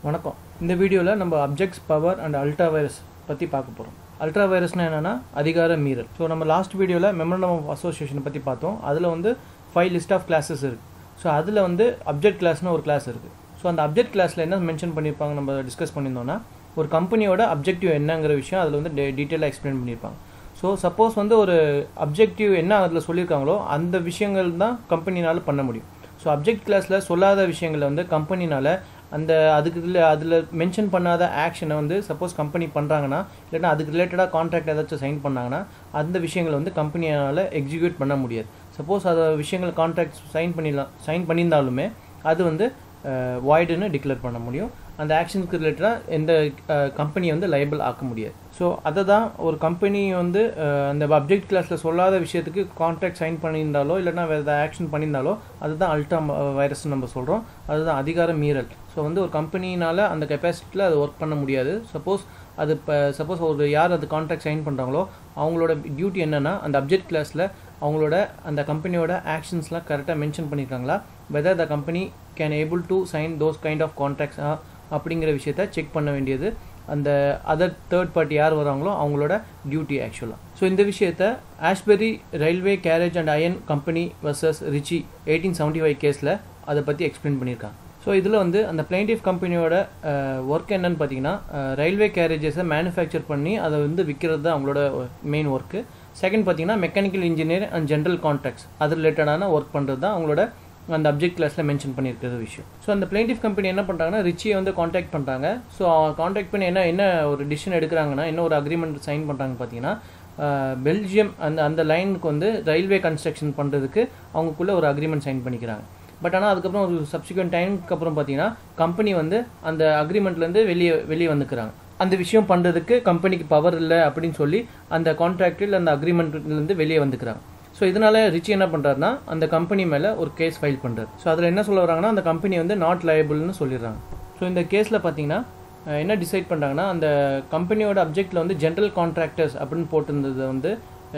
வணக்கம் இந்த வீடியோவில் நம்ம objects power and ultra vires பற்றி பார்க்க போகிறோம் அல்ட்ரா வைரஸ்னால் என்னென்னா அதிகார மீறல் ஸோ நம்ம லாஸ்ட் வீடியோவில் மெமரண்டம் ஆஃப் அசோசியேஷனை பற்றி பார்த்தோம் அதில் வந்து ஃபைவ் லிஸ்ட் ஆஃப் கிளாஸஸ் இருக்குது ஸோ அதில் வந்து அப்ஜெக்ட் கிளாஸ்னு ஒரு கிளாஸ் இருக்குது ஸோ அந்த அப்ஜெக்ட் கிளாஸில் என்ன மென்ஷன் பண்ணியிருப்பாங்க நம்ம டிஸ்கஸ் பண்ணியிருந்தோம்னா ஒரு கம்பெனியோட அப்ஜெக்டிவ் என்னங்கிற விஷயம் அதில் வந்து டே டீட்டெயிலாக எக்ஸ்பிளைன் பண்ணியிருப்பாங்க ஸோ சப்போஸ் வந்து ஒரு அப்ஜெக்டிவ் என்ன அதில் சொல்லியிருக்காங்களோ அந்த விஷயங்கள் தான் கம்பெனினால் பண்ண முடியும் ஸோ அப்ஜெக்ட் கிளாஸில் சொல்லாத விஷயங்களை வந்து கம்பெனினால் அந்த அதுக்கு இல்லை அதில் மென்ஷன் பண்ணாத ஆக்ஷனை வந்து சப்போஸ் கம்பெனி பண்ணுறாங்கன்னா இல்லைன்னா அதுக்கு ரிலேட்டடாக கான்ட்ராக்ட் ஏதாச்சும் சைன் பண்ணாங்கன்னா அந்த விஷயங்களை வந்து கம்பெனியால் எக்ஸிக்யூட் பண்ண முடியாது சப்போஸ் அதை விஷயங்கள் கான்ட்ராக்ட் சைன் பண்ணிடலாம் சைன் பண்ணியிருந்தாலுமே அது வந்து வாய்டுன்னு டிக்ளேர் பண்ண முடியும் அந்த ஆக்ஷனுக்கு ரிலேட்டடாக எந்த கம்பெனியை வந்து லைபிள் ஆக்க முடியாது ஸோ அதை தான் ஒரு கம்பெனி வந்து அந்த அப்ஜெக்ட் கிளாஸில் சொல்லாத விஷயத்துக்கு கான்ட்ராக்ட் சைன் பண்ணியிருந்தாலோ இல்லைனா வேறு ஏதாவது ஆக்ஷன் பண்ணியிருந்தாலோ அதுதான் அல்ட்ரா வைரஸ்னு நம்ம சொல்கிறோம் அதுதான் அதிகார மீறல் ஸோ வந்து ஒரு கம்பெனினால் அந்த கெப்பாசிட்டியில் அது ஒர்க் பண்ண முடியாது சப்போஸ் அது இப்போ சப்போஸ் ஒரு யார் அது கான்ட்ராக்ட் சைன் பண்ணுறாங்களோ அவங்களோட டியூட்டி என்னென்னா அந்த அப்ஜெக்ட் கிளாஸில் அவங்களோட அந்த கம்பெனியோட ஆக்ஷன்ஸ்லாம் கரெக்டாக மென்ஷன் பண்ணியிருக்காங்களா whether the company can able to sign those kind of contracts அப்படிங்கிற விஷயத்த செக் பண்ண வேண்டியது அந்த அதர் தேர்ட் பார்ட்டி யார் வராங்களோ அவங்களோட டியூட்டி ஆக்சுவலாக ஸோ இந்த விஷயத்த Ashbury Railway Carriage and Iron Company versus Riche eighteen seventy five கேஸில் அதை பற்றி எக்ஸ்பிளைன் பண்ணியிருக்காங்க ஸோ இதில் வந்து அந்த பிளைண்டிஃப் கம்பெனியோட ஒர்க் என்னன்னு பார்த்தீங்கன்னா ரயில்வே கேரேஜஸை மேனுஃபேக்சர் பண்ணி அதை வந்து விற்கிறது தான் அவங்களோட மெயின் ஒர்க்கு செகண்ட் பார்த்தீங்கன்னா mechanical engineer and general contracts அது ரிலேட்டடான ஒர்க் பண்ணுறது தான் அவங்களோட அந்த அப்ஜெக்ட் கிளாஸில் மென்ஷன் பண்ணியிருக்கிற விஷயம் ஸோ அந்த பிளைண்டிஃப் கம்பெனி என்ன பண்ணுறாங்கன்னா ரிச்சியை வந்து காண்டாக்ட் பண்ணுறாங்க ஸோ காண்டாக்ட் பண்ணி என்ன என்ன ஒரு டிசிஷன் எடுக்கிறாங்கன்னா என்ன ஒரு அக்ரிமெண்ட் சைன் பண்ணுறாங்க பார்த்தீங்கன்னா பெல்ஜியம் அந்த அந்த லைனுக்கு வந்து ரயில்வே கன்ஸ்ட்ரக்ஷன் பண்ணுறதுக்கு அவங்களுக்குள்ள ஒரு அக்ரிமெண்ட் சைன் பண்ணிக்கிறாங்க பட் ஆனால் அதுக்கப்புறம் ஒரு சப்சிக்வெண்ட் டைமுக்கு அப்புறம் பார்த்தீங்கன்னா கம்பெனி வந்து அந்த அக்ரிமெண்ட்லேருந்து வெளியே வெளியே வந்துக்கிறாங்க அந்த விஷயம் பண்ணுறதுக்கு கம்பெனிக்கு பவர் இல்லை அப்படின்னு சொல்லி அந்த கான்ட்ராக்டில் அந்த அக்ரிமெண்ட்லேருந்து வெளியே வந்துக்கிறாங்க ஸோ இதனால ரிச்சி என்ன பண்ணுறாருனா அந்த கம்பெனி மேலே ஒரு கேஸ் ஃபைல் பண்ணுறாரு ஸோ அதில் என்ன சொல்ல வராங்கன்னா அந்த கம்பெனி வந்து நாட் லயபிள்னு சொல்லிடுறாங்க ஸோ இந்த கேஸில் பார்த்தீங்கன்னா என்ன டிசைட் பண்ணுறாங்கன்னா அந்த கம்பெனியோட அப்ஜெக்டில் வந்து ஜென்ரல் கான்ட்ராக்டர்ஸ் அப்படின்னு போட்டிருந்தது வந்து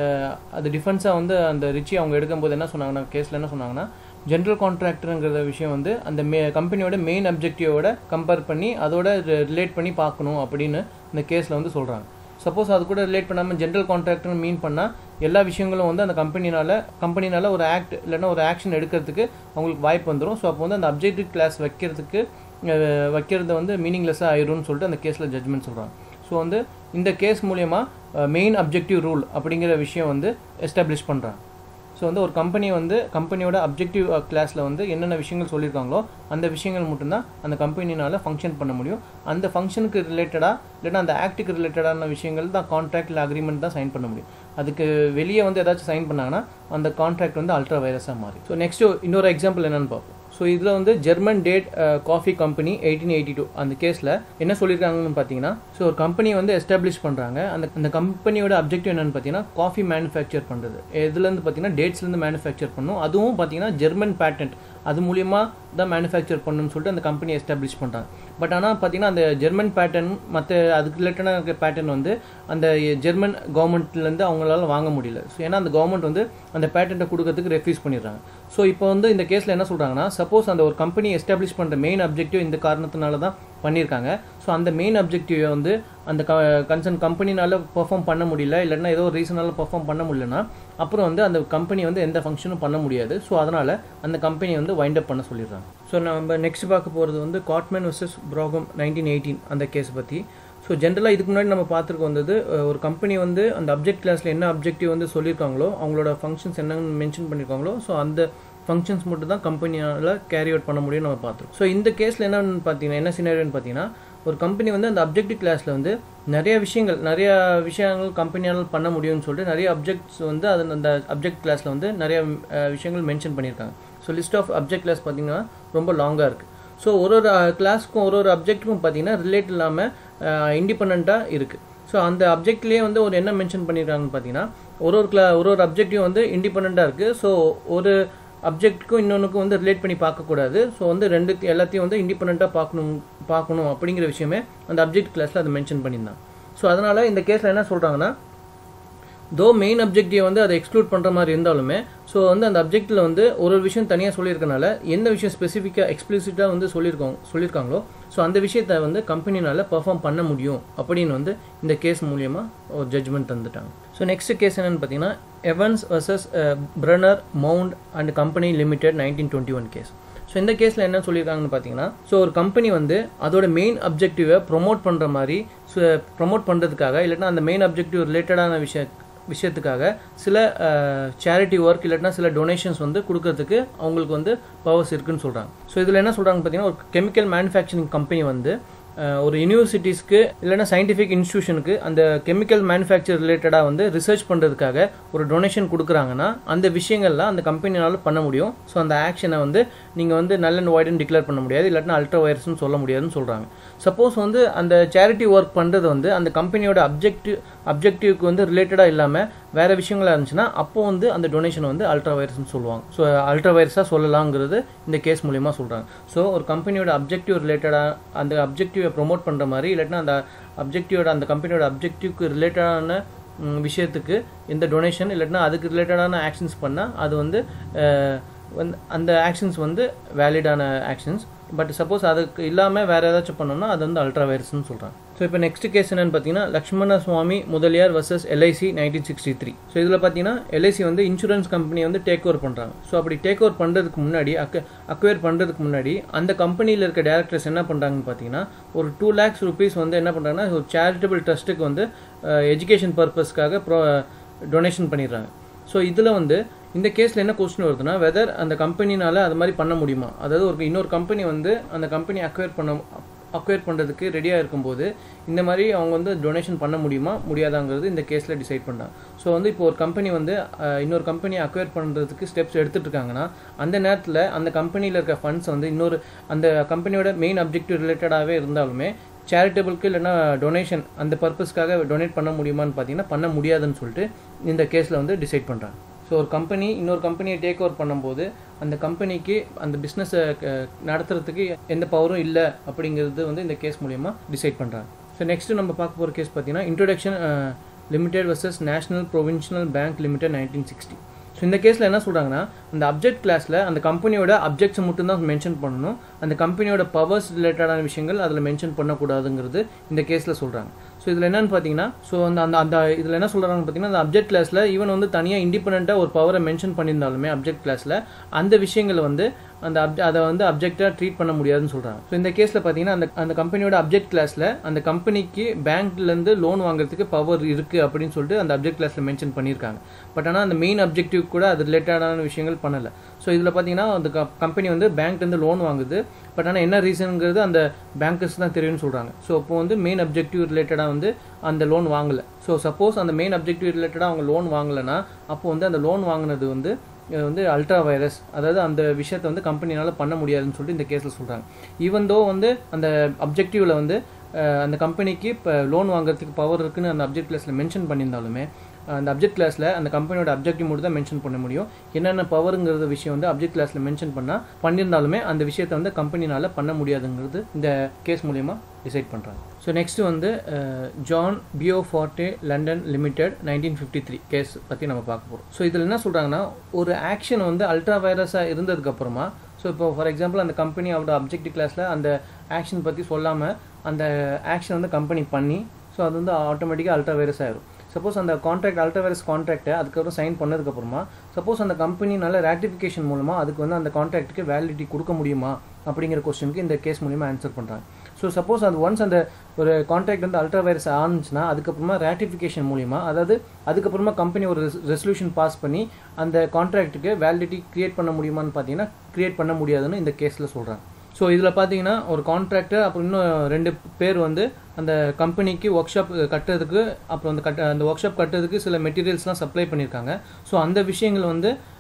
அது டிஃபென்ஸாக வந்து அந்த ரிச்சி அவங்க எடுக்கும்போது என்ன சொன்னாங்கன்னா கேஸில் என்ன சொன்னாங்கன்னா ஜென்ரல் கான்ட்ராக்டருங்கிற விஷயம் வந்து அந்த மே கம்பெனியோட மெயின் அப்ஜெக்டிவோட கம்பேர் பண்ணி அதோட ரிலேட் பண்ணி பார்க்கணும் அப்படின்னு இந்த கேஸில் வந்து சொல்கிறாங்க சப்போஸ் அது கூட ரிலேட் பண்ணாமல் ஜென்ரல் கான்ட்ராக்ட்னு மீன் பண்ணால் எல்லா விஷயங்களும் வந்து அந்த கம்பெனினால கம்பெனினால ஒரு ஆக்ட் இல்லைன்னா ஒரு ஆக்ஷன் எடுக்கிறதுக்கு அவங்களுக்கு வாய்ப்பு வந்துடும் ஸோ அப்போ வந்து அந்த அப்ஜெக்டிவ் கிளாஸ் வைக்கிறதுக்கு வைக்கிறது வந்து மீனிங்லெஸ்ஸாக ஆயிரும்னு சொல்லிட்டு அந்த கேஸில் ஜட்மெண்ட் சொல்கிறாங்க ஸோ வந்து இந்த கேஸ் மூலயமா மெயின் அப்ஜெக்டிவ் ரூல் அப்படிங்கிற விஷயம் வந்து எஸ்டாப்ளிஷ் பண்ணுறாங்க ஸோ வந்து ஒரு கம்பெனி வந்து கம்பெனியோட அப்ஜெக்டிவ் கிளாஸில் வந்து என்னென்ன விஷயங்கள் சொல்லியிருக்காங்களோ அந்த விஷயங்கள் மட்டும்தான் அந்த கம்பெனினால் ஃபங்க்ஷன் பண்ண முடியும் அந்த ஃபங்க்ஷனுக்கு ரிலேட்டடாக இல்லைன்னா அந்த ஆக்டுக்கு ரிலேட்டடான விஷயங்கள் தான் கான்ட்ராக்ட் இல்லை அக்ரிமெண்ட் தான் சைன் பண்ண முடியும் அதுக்கு வெளியே வந்து ஏதாச்சும் சைன் பண்ணாங்கன்னா அந்த கான்ட்ராக்ட் வந்து அல்ட்ரா வைரஸாக மாறி ஸோ நெக்ஸ்ட்டு இன்னொரு எக்ஸாம்பிள் என்னென்னு பார்ப்போம் ஸோ இதில் வந்து German Date Coffee Company eighteen eighty two அந்த கேஸில் என்ன சொல்லியிருக்காங்கன்னு பார்த்தீங்கன்னா ஸோ ஒரு கம்பெனி வந்து எஸ்டாப்ளிஷ் பண்ணுறாங்க அந்த அந்த கம்பெனியோட அப்ஜெக்டிவ் என்னென்னு பார்த்தீங்கன்னா காஃபி மேனுஃபேக்சர் பண்ணுறது இதுலேருந்து பார்த்தீங்கன்னா டேட்ஸ்லேருந்து மேனுஃபேக்சர் பண்ணும் அதுவும் பார்த்தீங்கன்னா ஜெர்மன் பேட்டன்ட் அது மூலியமாக தான் மேனுஃபேக்சர் பண்ணணும்னு சொல்லிட்டு அந்த கம்பெனி எஸ்டாப்ளிஷ் பண்ணுறாங்க பட் ஆனால் பார்த்தீங்கன்னா அந்த ஜெர்மன் பேட்டர்ன் மற்ற அதுக்கு ரிலேட்டடான இருக்க பேட்டர்ன் வந்து அந்த ஜெர்மன் கவர்மெண்ட்லேருந்து அவங்களால வாங்க முடியல ஸோ ஏன்னா அந்த கவர்மெண்ட் வந்து அந்த பேட்டன்ட்டை கொடுக்கறதுக்கு ரெஃப்யூஸ் பண்ணிடுறாங்க ஸோ இப்போ வந்து இந்த கேஸில் என்ன சொல்கிறாங்கன்னா சப்போஸ் அந்த ஒரு கம்பெனி எஸ்டாப்ளிஷ் பண்ணுற மெயின் அப்ஜெக்டிவ் இந்த காரணத்தினால தான் பண்ணியிருக்காங்க ஸோ அந்த மெயின் அப்ஜெக்டிவ் வந்து அந்த க கன்சர்ன் கம்பெனினால பெர்ஃபார்ம் பண்ண முடியல இல்லைன்னா ஏதோ ஒரு ரீசனால பெர்ஃபார்ம் பண்ண முடியலன்னா அப்புறம் வந்து அந்த கம்பெனி வந்து எந்த ஃபங்க்ஷனும் பண்ண முடியாது ஸோ அதனால் அந்த கம்பெனி வந்து வைண்ட் அப் பண்ண சொல்லிடுறாங்க ஸோ நம்ம நெக்ஸ்ட் பார்க்க போகிறது வந்து Cotman versus Brougham nineteen eighteen அந்த கேஸ் பற்றி ஸோ ஜென்ரலாக இதுக்கு முன்னாடி நம்ம பார்த்துருக்க வந்தது ஒரு கம்பெனி வந்து அந்த அப்ஜெக்ட் கிளாஸில் என்ன அப்ஜெக்டிவ் வந்து சொல்லியிருக்காங்களோ அவங்களோட ஃபங்க்ஷன்ஸ் என்னன்னு மென்ஷன் பண்ணியிருக்காங்களோ ஸோ அந்த ஃபங்க்ஷன்ஸ் மட்டும் தான் கம்பெனியால் கேரி அவுட் பண்ண முடியும்னு நம்ம பார்த்துருக்கோம் ஸோ இந்த கேஸில் என்னன்னு பார்த்தீங்கன்னா என்ன சினாரியோன்னு பார்த்தீங்கன்னா ஒரு கம்பெனி வந்து அந்த அப்ஜெக்டிவ் கிளாஸில் வந்து நிறைய விஷயங்கள் நிறைய விஷயங்கள் கம்பெனியால் பண்ண முடியும்னு சொல்லிட்டு நிறைய அப்ஜெக்ட்ஸ் வந்து அது அந்த அப்ஜெக்ட் கிளாஸில் வந்து நிறைய விஷயங்கள் மென்ஷன் பண்ணியிருக்காங்க so list of object clause பார்த்தீங்கன்னா ரொம்ப லாங்காக இருக்குது ஸோ ஒரு ஒரு கிளாஸ்க்கும் ஒரு ஒரு அப்ஜெக்ட்டுக்கும் பார்த்தீங்கன்னா ரிலேட் இல்லாமல் இண்டிபெண்ட்டாக இருக்குது ஸோ அந்த அப்ஜெக்ட்லேயே வந்து ஒரு என்ன மென்ஷன் பண்ணியிருக்காங்கன்னு பார்த்தீங்கன்னா ஒரு ஒரு கிளா ஒரு ஒரு அப்ஜெக்டிவ் வந்து இண்டிபெண்ட்டாக இருக்குது ஸோ ஒரு அப்ஜெக்ட்டுக்கும் இன்னொன்றுக்கும் வந்து ரிலேட் பண்ணி பார்க்கக்கூடாது ஸோ வந்து ரெண்டு எல்லாத்தையும் வந்து இண்டிபெண்ட்டாக பார்க்கணும் பார்க்கணும் அப்படிங்கிற விஷயமே அந்த அப்ஜெக்ட் கிளாஸில் அதை மென்ஷன் பண்ணியிருந்தாங்க ஸோ அதனால் இந்த கேஸில் என்ன சொல்கிறாங்கன்னா தோ மெயின் அப்ஜெக்டிவ் வந்து அதை எக்ஸ்க்ளூட் பண்ணுற மாதிரி இருந்தாலுமே ஸோ வந்து அந்த அப்ஜெக்டில் வந்து ஒரு ஒரு விஷயம் தனியாக சொல்லியிருக்கனால எந்த விஷயம் ஸ்பெசிஃபிக்காக எக்ஸ்பிளிசிட்டாக வந்து சொல்லியிருக்காங்க சொல்லியிருக்காங்களோ ஸோ அந்த விஷயத்தை வந்து கம்பெனினால பெர்ஃபார்ம் பண்ண முடியும் அப்படின்னு வந்து இந்த கேஸ் மூலியமாக ஒரு ஜட்ஜ்மெண்ட் தந்துட்டாங்க ஸோ நெக்ஸ்ட் கேஸ் என்னன்னு பார்த்தீங்கன்னா Evans versus Brunner Mond and Company Limited nineteen twenty one case so இந்த கேஸில் என்ன சொல்லியிருக்காங்கன்னு பார்த்தீங்கன்னா ஸோ ஒரு கம்பெனி வந்து அதோட மெயின் அப்ஜெக்டிவை ப்ரொமோட் பண்ணுற மாதிரி ப்ரொமோட் பண்ணுறதுக்காக இல்லைன்னா அந்த மெயின் அப்ஜெக்டிவ் ரிலேட்டடான விஷய விஷயத்துக்காக சில சேரிட்டி ஒர்க் இல்லைன்னா சில டொனேஷன்ஸ் வந்து கொடுக்கறதுக்கு அவங்களுக்கு வந்து பவர்ஸ் இருக்குன்னு சொல்கிறாங்க ஸோ இதில் என்ன சொல்கிறாங்க பார்த்தீங்கன்னா ஒரு கெமிக்கல் மேனுஃபேக்சரிங் கம்பெனி வந்து ஒரு யூனிவர்சிட்டிஸ்க்கு இல்லைன்னா சயின்டிஃபிக் இன்ஸ்டியூஷனுக்கு அந்த கெமிக்கல் மேனுஃபேக்சர் ரிலேட்டடாக வந்து ரிசர்ச் பண்ணுறதுக்காக ஒரு டொனேஷன் கொடுக்குறாங்கன்னா அந்த விஷயங்கள்லாம் அந்த கம்பெனினால பண்ண முடியும் ஸோ அந்த ஆக்ஷனை வந்து நீங்கள் வந்து நல்ல அண்ட் ஒய்டுன்னு டிக்ளேர் பண்ண முடியாது இல்லாட்டினா அல்ட்ரா வைரஸ்னு சொல்ல முடியாதுன்னு சொல்கிறாங்க சப்போஸ் வந்து அந்த சேரிட்டி ஒர்க் பண்ணுறது வந்து அந்த கம்பெனியோட அப்ஜெக்டிவ் அப்ஜெக்டிவ்க்கு வந்து ரிலேட்டடாக இல்லாமல் வேறு விஷயங்களாக இருந்துச்சுன்னா அப்போ வந்து அந்த டொனேஷன் வந்து அல்ட்ரா வைரஸ்னு சொல்லுவாங்க ஸோ அல்ட்ரா வைரஸாக சொல்லலாங்கிறது இந்த கேஸ் மூலியமாக சொல்கிறாங்க ஸோ ஒரு கம்பெனியோட அப்ஜெக்டிவ் ரிலேட்டடாக அந்த அப்ஜெக்டிவை ப்ரொமோட் பண்ணுற மாதிரி இல்லாட்டினா அந்த அப்ஜெக்டிவோட அந்த கம்பெனியோட அப்ஜெக்டிவ்க்கு ரிலேட்டடான விஷயத்துக்கு இந்த டொனேஷன் இல்லாட்டினா அதுக்கு ரிலேட்டடான ஆக்ஷன்ஸ் பண்ணால் அது வந்து வந்து அந்த ஆக்ஷன்ஸ் வந்து வேலிடான ஆக்ஷன்ஸ் பட் சப்போஸ் அதுக்கு இல்லாமல் வேறு ஏதாச்சும் பண்ணோம்னா அது வந்து அல்ட்ரா வைரஸ்னு சொல்கிறாங்க ஸோ இப்போ நெக்ஸ்ட் கேஸ் என்னன்னு பார்த்தீங்கன்னா Lakshmana Swami Mudaliar versus LIC nineteen sixty three so இதில் பார்த்தீங்கன்னா எல்ஐசி வந்து இன்சூரன்ஸ் கம்பெனி வந்து டேக் ஓவர் பண்ணுறாங்க ஸோ அப்படி டேக் ஓவர் பண்ணுறதுக்கு முன்னாடி அக்க அக்வயர் பண்ணுறதுக்கு முன்னாடி அந்த கம்பெனியில் இருக்க டேரக்டர்ஸ் என்ன பண்ணுறாங்கன்னு பார்த்தீங்கன்னா ஒரு டூ லேக்ஸ் ருபீஸ் வந்து என்ன பண்ணுறாங்கன்னா ஒரு சேரிட்டபிள் ட்ரஸ்ட்டுக்கு வந்து எஜுகேஷன் பர்பஸ்க்காக ப்ரோ டொனேஷன் பண்ணிடுறாங்க ஸோ இதில் வந்து இந்த கேஸில் என்ன கொஸ்டின் வருதுன்னா வெதர் அந்த கம்பெனினால அது மாதிரி பண்ண முடியுமா அதாவது ஒரு இன்னொரு கம்பெனி வந்து அந்த கம்பெனி அக்வயர் பண்ண அக்வயர் பண்ணுறதுக்கு ரெடியாக இருக்கும்போது இந்த மாதிரி அவங்க வந்து டொனேஷன் பண்ண முடியுமா முடியாதாங்கிறது இந்த கேஸில் டிசைட் பண்ணாங்க ஸோ வந்து இப்போ ஒரு கம்பெனி வந்து இன்னொரு கம்பெனி அக்வயர் பண்ணுறதுக்கு ஸ்டெப்ஸ் எடுத்துகிட்டு இருக்காங்கன்னா அந்த நேரத்தில் அந்த கம்பெனியில் இருக்க ஃபண்ட்ஸ் வந்து இன்னொரு அந்த கம்பெனியோட மெயின் அப்ஜெக்டிவ் ரிலேட்டடாகவே இருந்தாலுமே சேரிட்டபிளுக்கு இல்லைன்னா டொனேஷன் அந்த பர்பஸ்க்காக டொனேட் பண்ண முடியுமான்னு பார்த்தீங்கன்னா பண்ண முடியாதுன்னு சொல்லிட்டு இந்த கேஸில் வந்து டிசைட் பண்ணுறாங்க ஸோ ஒரு கம்பெனி இன்னொரு கம்பெனியை டேக் ஓவர் பண்ணும்போது அந்த கம்பெனிக்கு அந்த பிஸ்னஸை நடத்துறதுக்கு எந்த பவரும் இல்லை அப்படிங்கிறது வந்து இந்த கேஸ் மூலயமா டிசைட் பண்ணுறாங்க ஸோ நெக்ஸ்ட் நம்ம பார்க்க போகிற கேஸ் பார்த்தீங்கன்னா Introductions Limited versus National Provincial Bank Limited nineteen sixty so இந்த கேஸில் என்ன சொல்கிறாங்கன்னா அந்த அப்ஜெக்ட் கிளாஸில் அந்த கம்பெனியோட அப்ஜெக்ட்ஸ் மட்டும்தான் மென்ஷன் பண்ணணும் அந்த கம்பெனியோட பவர்ஸ் ரிலேட்டடான விஷயங்கள் அதில் மென்ஷன் பண்ணக்கூடாதுங்கிறது இந்த கேஸில் சொல்கிறாங்க ஸோ இதில் என்னன்னு பார்த்தீங்கன்னா ஸோ அந்த அந்த அந்த இதில் என்ன சொல்கிறாங்கன்னு பார்த்தீங்கன்னா அந்த அப்ஜெக்ட் கிளாஸில் ஈவன் வந்து தனியாக இண்டிபெண்ட்டாக ஒரு பவரை மென்ஷன் பண்ணியிருந்தாலுமே அப்ஜெக்ட் கிளாஸில் அந்த விஷயங்களை வந்து அந்த அப்ஜெ அதை வந்து அப்ஜெக்டாக ட்ரீட் பண்ண முடியாதுன்னு சொல்கிறாங்க ஸோ இந்த கேஸில் பார்த்தீங்கன்னா அந்த அந்த கம்பெனியோட அப்ஜெக்ட் கிளாஸில் அந்த கம்பெனிக்கு பேங்க்லேருந்து லோன் வாங்குறதுக்கு பவர் இருக்குது அப்படின்னு சொல்லிட்டு அந்த அப்ஜெக்ட் கிளாஸில் மென்ஷன் பண்ணியிருக்காங்க பட் ஆனால் அந்த மெயின் அப்ஜெக்டிவ் கூட அது ரிலேட்டடான விஷயங்கள் பண்ணலை ஸோ இதில் பார்த்தீங்கன்னா அந்த கம்பெனி வந்து பேங்க்லேருந்து லோன் வாங்குது பட் ஆனால் என்ன ரீசனுங்கிறது அந்த பேங்கர்ஸ் தான் தெரியும்னு சொல்கிறாங்க ஸோ அப்போ வந்து மெயின் அப்ஜெக்டிவ் ரிலேட்டடாக வந்து அந்த லோன் வாங்கலை ஸோ சப்போஸ் அந்த மெயின் அப்ஜெக்டிவ் ரிலேட்டடாக அவங்க லோன் வாங்கலைன்னா அப்போ வந்து அந்த லோன் வாங்கினது வந்து வந்து அல்ட்ரா வைரஸ் அதாவது அந்த விஷயத்தை வந்து கம்பெனினால பண்ண முடியாதுன்னு சொல்லிட்டு இந்த கேஸில் சொல்கிறாங்க ஈவன் தோ வந்து அந்த அப்ஜெக்டிவில் வந்து அந்த கம்பெனிக்கு இப்போ லோன் வாங்குறதுக்கு பவர் இருக்குன்னு அந்த அப்ஜெக்ட் கிளாஸில் மென்ஷன் பண்ணியிருந்தாலுமே அந்த அப்ஜெக்ட் கிளாஸில் அந்த கம்பெனியோட அப்ஜெக்டிவ் மட்டும் தான் மென்ஷன் பண்ண முடியும் என்னென்ன பவருங்கிறது விஷயம் வந்து அப்ஜெக்ட் கிளாஸில் மென்ஷன் பண்ணால் பண்ணியிருந்தாலுமே அந்த விஷயத்தை வந்து கம்பெனினால் பண்ண முடியாதுங்கிறது இந்த கேஸ் மூலயமா டிசைட் பண்ணுறாங்க ஸோ நெக்ஸ்ட் வந்து ஜான் பியோ Forte London limited nineteen fifty three case பற்றி நம்ம பார்க்க போகிறோம் ஸோ இதில் என்ன சொல்கிறாங்கன்னா ஒரு ஆக்ஷன் வந்து அல்ட்ரா வைரஸாக இருந்ததுக்கப்புறமா ஸோ இப்போ ஃபார் எக்ஸாம்பிள் அந்த கம்பெனி அவரோட அப்ஜெக்டிவ் கிளாஸில் அந்த ஆக்ஷன் பற்றி சொல்லாமல் அந்த ஆக்ஷன் வந்து கம்பெனி பண்ணி ஸோ அது வந்து ஆட்டோமேட்டிக்காக அல்ட்ரா வைரஸ் ஆயிரும் சப்போஸ் அந்த கான்ட்ராக்ட் அல்ட்ரா வைரஸ் கான்ட்ராக்டை அதுக்கப்புறம் சைன் பண்ணதுக்கப்புறமா சப்போஸ் அந்த கம்பெனி நல்ல ரேட்டிஃபிகேஷன் மூலமாக அதுக்கு வந்து அந்த கான்ட்ராக்ட்டுக்கு வேலிடிட்டி கொடுக்க முடியுமா அப்படிங்கிற கொஸ்டினுக்கு இந்த கேஸ் மூலியமாக ஆன்சர் பண்ணுறாங்க ஸோ சப்போஸ் அது ஒன்ஸ் அந்த ஒரு கான்ட்ராக்ட் வந்து அல்ட்ரா வைரஸ் ஆனிச்சுன்னா அதுக்கப்புறமா ரேட்டிஃபிகேஷன் மூலிமா அதாவது அதுக்கப்புறமா கம்பெனி ஒரு ரெசல்யூஷன் பாஸ் பண்ணி அந்த கான்ட்ராக்ட்டுக்கு வேலிடிட்டி கிரியேட் பண்ண முடியுமான்னு பார்த்தீங்கன்னா கிரியேட் பண்ண முடியாதுன்னு இந்த கேஸில் சொல்கிறாங்க ஸோ இதில் பார்த்தீங்கன்னா ஒரு கான்ட்ராக்டர் அப்புறம் இன்னும் ரெண்டு பேர் வந்து அந்த கம்பெனிக்கு ஒர்க் ஷாப் கட்டுறதுக்கு அப்புறம் அந்த கட்ட அந்த ஒர்க் ஷாப் கட்டுறதுக்கு சில மெட்டீரியல்ஸ்லாம் சப்ளை பண்ணியிருக்காங்க ஸோ அந்த விஷயங்கள் வந்து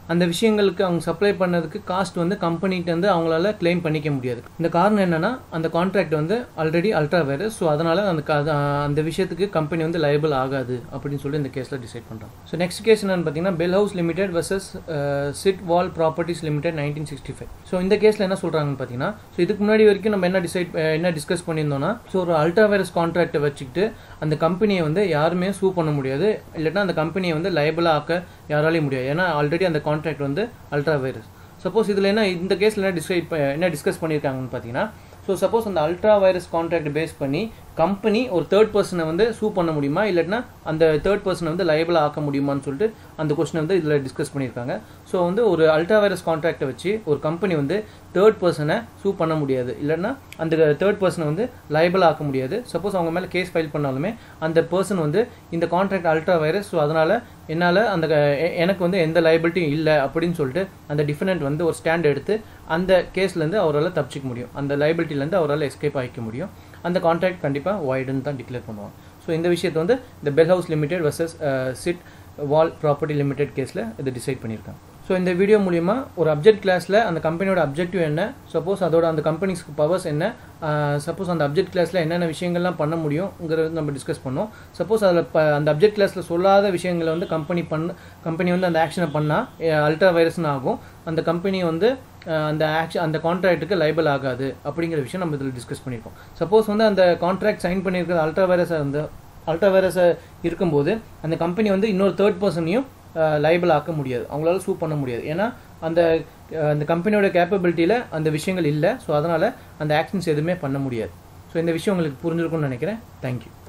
அந்த விஷயங்களுக்கு அவங்க சப்ளை பண்ணதுக்கு காஸ்ட் வந்து கம்பெனிகிட்ட வந்து அவங்களால கிளைம் பண்ணிக்க முடியாது இந்த காரணம் என்னன்னா அந்த கான்ட்ராக்ட் வந்து ஆல்ரெடி அல்ட்ரா வைரஸ் ஸோ அதனால அந்த க- அது, ஆஹ், அந்த விஷயத்துக்கு கம்பெனி வந்து லைபிள் ஆகாது அப்படின்னு சொல்லி இந்த கேஸில் டிசைட் பண்ணுறாங்க ஸோ நெக்ஸ்ட் கேஸ் என்னன்னு பார்த்தீங்கன்னா Bell Houses Limited versus City Wall Properties Limited nineteen sixty five so இந்த கேஸில் என்ன சொல்கிறாங்கன்னு பார்த்தீங்கன்னா ஸோ இதுக்கு முன்னாடி வரைக்கும் நம்ம என்ன டிசைட் என்ன டிஸ்கஸ் பண்ணியிருந்தோம்னா ஸோ ஒரு அல்ட்ரா வைரஸ் கான்ட்ராக்டை வச்சுக்கிட்டு அந்த கம்பெனியை வந்து யாருமே சூ பண்ண முடியாது இல்லைன்னா அந்த கம்பெனியை வந்து லைபிளாக ஆக்க யாராலையும் முடியாது ஏன்னா ஆல்ரெடி அந்த கான்ட்ராக்ட் வந்து அல்ட்ரா வைரஸ் சப்போஸ் இதில் என்ன இந்த கேஸில் என்ன டிசைட் என்ன டிஸ்கஸ் பண்ணியிருக்காங்கன்னு பார்த்தீங்கன்னா ஸோ சப்போஸ் அந்த அல்ட்ரா வைரஸ் கான்ட்ராக்ட் பேஸ் பண்ணி கம்பெனி ஒரு தேர்ட் பர்சனை வந்து சூ பண்ண முடியுமா இல்லைன்னா அந்த தேர்ட் பர்சனை வந்து லைபிளாக ஆக்க முடியுமான்னு சொல்லிட்டு அந்த கொஸ்டினை வந்து இதில் டிஸ்கஸ் பண்ணியிருக்காங்க ஸோ வந்து ஒரு அல்ட்ரா வைரஸ் கான்ட்ராக்டை வச்சு ஒரு கம்பெனி வந்து தேர்ட் பர்சனை சூ பண்ண முடியாது இல்லைன்னா அந்த தேர்ட் பர்சனை வந்து லைபிள் ஆக்க முடியாது சப்போஸ் அவங்க மேலே கேஸ் ஃபைல் பண்ணாலுமே அந்த பர்சன் வந்து இந்த கான்ட்ராக்ட் அல்ட்ரா வைரஸ் ஸோ அதனால் என்னால் அந்த எ- எனக்கு வந்து எந்த லைபிலிட்டியும் இல்லை அப்படின்னு சொல்லிட்டு அந்த டிஃபரெண்ட் வந்து ஒரு ஸ்டாண்ட் எடுத்து அந்த கேஸ்லேருந்து அவரால் தப்பிச்சிக்க முடியும் அந்த லைபிலிட்டிலேருந்து அவரால் எஸ்கேப் ஆகிக்க முடியும் அந்த கான்ட்ராக்ட் கண்டிப்பாக வாய்டுன்னு தான் டிக்ளேர் பண்ணுவாங்க ஸோ இந்த விஷயத்தை வந்து இந்த Bell Houses Limited versus City Wall Property Limited கேஸில் இதை டிசைட் பண்ணியிருக்காங்க ஸோ இந்த வீடியோ மூலிமா ஒரு அப்ஜெக்ட் கிளாஸில் அந்த கம்பெனியோட அப்ஜெக்டிவ் என்ன சப்போஸ் அதோட அந்த கம்பெனிஸ்க்கு பவர்ஸ் என்ன சப்போஸ் அந்த அப்ஜெக்ட் கிளாஸில் என்னென்ன விஷயங்கள்லாம் பண்ண முடியுங்கிறது நம்ம டிஸ்கஸ் பண்ணோம் சப்போஸ் அதில் ப அந்த அப்ஜெக்ட் கிளாஸில் சொல்லாத விஷயங்களை வந்து கம்பெனி பண்ண கம்பெனி வந்து அந்த ஆக்ஷனை பண்ணால் அல்ட்ரா வைரஸ்னு ஆகும் அந்த கம்பெனி வந்து அஹ், அந்த ஆக்ஷன் அந்த கான்ட்ராக்ட்டுக்கு லைபிள் ஆகாது அப்படிங்கிற விஷயம் நம்ம இதில் டிஸ்கஸ் பண்ணியிருக்கோம் சப்போஸ் வந்து அந்த கான்ட்ராக்ட் சைன் பண்ணியிருக்கிறது அல்ட்ரா வைரஸாக இருந்து அல்ட்ரா வைரஸை இருக்கும்போது அந்த கம்பெனி வந்து இன்னொரு தேர்ட் பர்சனையும் லைபிள் ஆக்க முடியாது அவங்களால சூ பண்ண முடியாது ஏன்னா அந்த அஹ், அந்த கம்பெனியோட கேப்பபிலிட்டியில் அந்த விஷயங்கள் இல்லை ஸோ அதனால் அந்த ஆக்ஷன்ஸ் எதுவுமே பண்ண முடியாது ஸோ இந்த விஷயம் உங்களுக்கு புரிஞ்சிருக்கும்னு நினைக்கிறேன் தேங்க்யூ